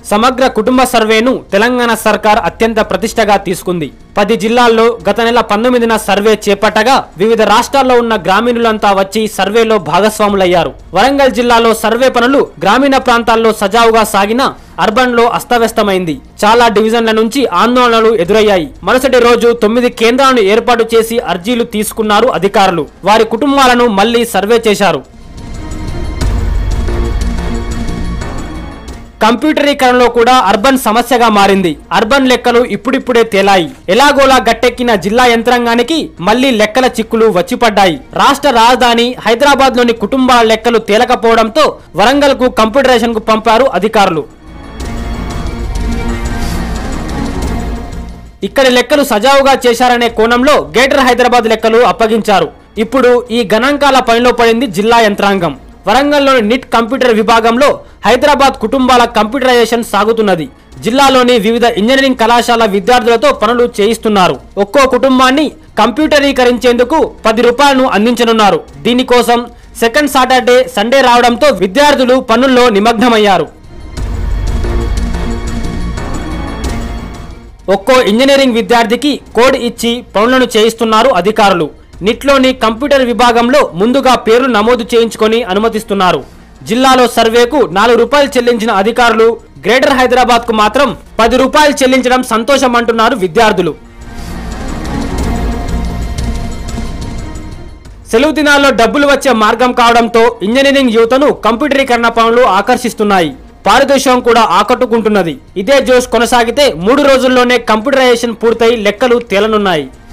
సమగ్ర కుటుంబ సర్వేను తెలంగాణ సర్కార్ అత్యంత ప్రతిష్టగా తీసుకుంది పది జిల్లాల్లో గత నెల పంతొమ్మిదిన సర్వే చేపట్టగా వివిధ రాష్ట్రాల్లో ఉన్న గ్రామీణులంతా వచ్చి సర్వేలో భాగస్వాములయ్యారు వరంగల్ జిల్లాలో సర్వే పనులు గ్రామీణ ప్రాంతాల్లో సజావుగా సాగిన అర్బన్ లో అస్తవ్యస్తమైంది చాలా డివిజన్ల నుంచి ఆందోళనలు ఎదురయ్యాయి మరుసటి రోజు తొమ్మిది కేంద్రాలను ఏర్పాటు చేసి అర్జీలు తీసుకున్నారు అధికారులు వారి కుటుంబాలను మళ్లీ సర్వే చేశారు కంప్యూటరీకరణలో కూడా అర్బన్ సమస్యగా మారింది అర్బన్ లెక్కలు ఇప్పుడిప్పుడే తేలాయి ఎలాగోలా గట్టెక్కిన జిల్లా యంత్రాంగానికి మళ్లీ లెక్కల చిక్కులు వచ్చిపడ్డాయి రాష్ట్ర రాజధాని హైదరాబాద్ లోని కుటుంబాల లెక్కలు తేలకపోవడంతో వరంగల్ కు కంప్యూటరైజేషన్ కు పంపారు అధికారులు ఇక్కడి లెక్కలు సజావుగా చేశారనే కోణంలో గ్రేటర్ హైదరాబాద్ లెక్కలు అప్పగించారు ఇప్పుడు ఈ గణాంకాల పనిలో పడింది జిల్లా యంత్రాంగం వరంగల్లోని నిట్ కంప్యూటర్ విభాగంలో హైదరాబాద్ కుటుంబాల కంప్యూటరైజేషన్ సాగుతున్నది జిల్లాలోని వివిధ ఇంజనీరింగ్ కళాశాల విద్యార్థులతో పనులు చేయిస్తున్నారు ఒక్కో కుటుంబాన్ని కంప్యూటరీకరించేందుకు పది రూపాయలను అందించనున్నారు దీనికోసం సెకండ్ సాటర్డే సండే రావడంతో విద్యార్థులు పనుల్లో నిమగ్నమయ్యారు ఒక్కో ఇంజనీరింగ్ విద్యార్థికి కోడ్ ఇచ్చి పనులను చేయిస్తున్నారు అధికారులు నిట్లోని కంప్యూటర్ విభాగంలో ముందుగా పేర్లు నమోదు చేయించుకొని అనుమతిస్తున్నారు జిల్లాలో సర్వేకు నాలుగు రూపాయలు చెల్లించిన అధికారులు గ్రేటర్ హైదరాబాద్ కు మాత్రం పది రూపాయలు చెల్లించడం సంతోషం అంటున్నారు విద్యార్థులు సెలవు దినాల్లో డబ్బులు వచ్చే మార్గం కావడంతో ఇంజనీరింగ్ యువతను కంప్యూటరీకరణ పనులు ఆకర్షిస్తున్నాయి పారితోషికం కూడా ఆకట్టుకుంటున్నది ఇదే జోష్ కొనసాగితే మూడు రోజుల్లోనే కంప్యూటరైజేషన్ పూర్తయి లెక్కలు తేలనున్నాయి